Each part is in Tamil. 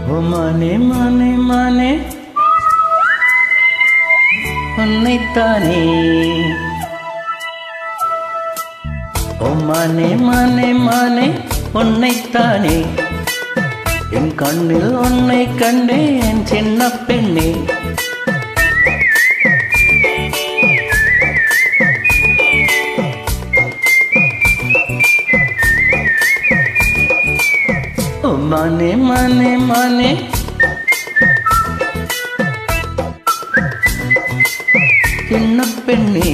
ஓ மானே மானே மானே உன்னைத்தானே ஓ மானே மானே மானே உன்னைத்தானே என் கண்ணில் உன்னை கண்டேன் சின்ன பெண்ணே ஓ மானே மானே மானே சின்ன பெண்ணே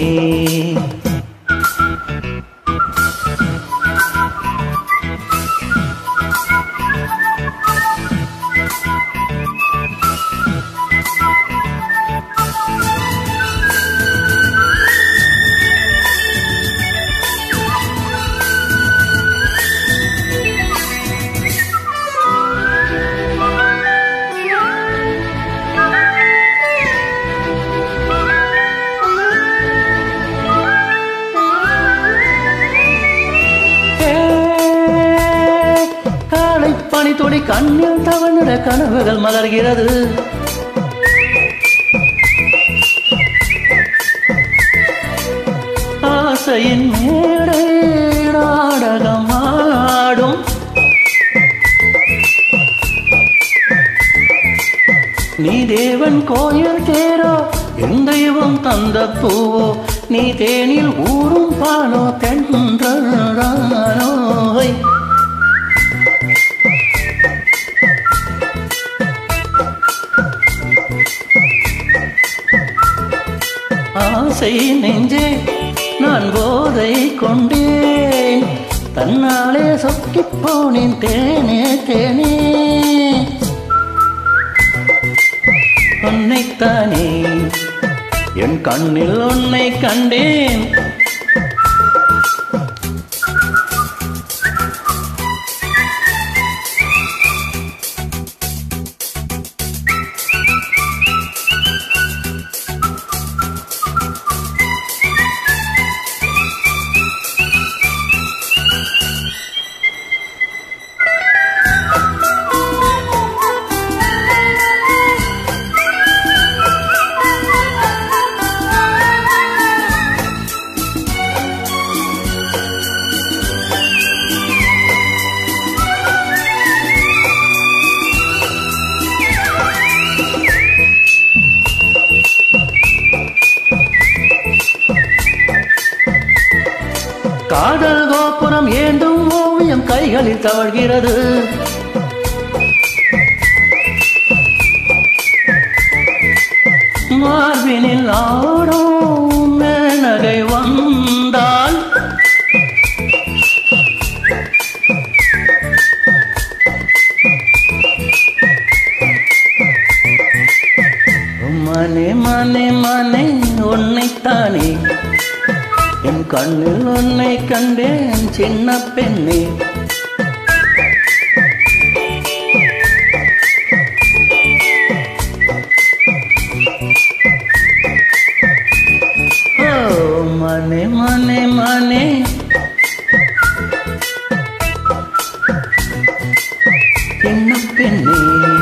காலை பனி துளி கண்ணில் தவழ்ந்திட கனவுகள் மலர்கிறது ஆசையின் மேடை நாடகம் ஆடும் நீ தேவன் கோயில் தேரோ என் தெய்வம் தந்த பூவோ நீ தேனில் ஊறும் பாலோ தென்றோய் ஆசை நெஞ்சே நான் போதை கொண்டேன் தன்னாலே சொக்கிப் போனேன் தேனே தேனே உன்னைத்தானே என் கண்ணில் உன்னை கண்டேன் காதல் கோபுரம் ஏந்தும் ஓவியம் கைகளில் தவழ்கிறது மார்பினில் ஆடும் மேனகை வந்தால் மனே மனே மனே உன்னைத்தானே என் கண்ணில் உன்னை கண்டேன் சின்ன பெண்ணே ஓ மனே மனே மனே சின்ன பெண்ணே